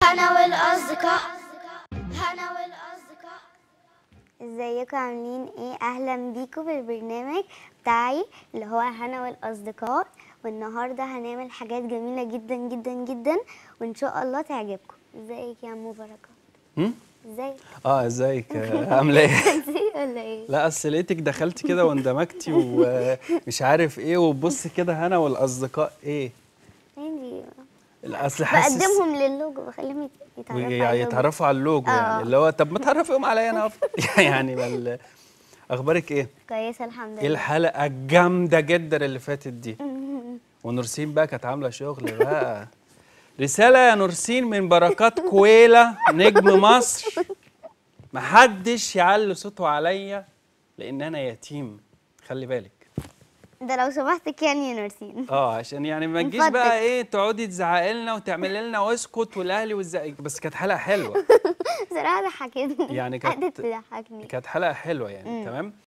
هنا والأصدقاء هنا والأصدقاء ازيكم عاملين ايه اهلا بيكم في البرنامج بتاعي اللي هو هنا والاصدقاء والنهارده هنعمل حاجات جميله جدا جدا جدا وان شاء الله تعجبكم ازيك يا عمو بركه هم؟ ازيك اه ازيك آه، عامله ايه ازيك ولا ايه لا اصل لقيتك دخلتي كده واندمجتي ومش عارف ايه وبص كده هنا والاصدقاء ايه عندي لا، اصل حاسس بقدمهم للوجو بخليهم يتعرفوا على اللوجو يتعرفوا على اللوجو آه. يعني اللي هو طب ما تعرفيهم عليا انا أفضل. يعني بل اخبارك ايه كويسه الحمد ايه لله الحلقه الجامده جدا اللي فاتت دي ونورسين بقى كانت عامله شغل بقى رساله يا نورسين من بركات كويله نجم مصر محدش يعلي صوته عليا لان انا يتيم خلي بالك ده لو سمحت كان يا نورسين اه عشان يعني ما من تجيش بقى فضلك. ايه تقعدي تزعقي لنا وتعملي لنا واسكت والاهلي والزق بس كانت حلقه حلوه بصراحه ضحكتني يعني كانت- قعدت تضحكني كانت حلقه حلوه يعني مم. تمام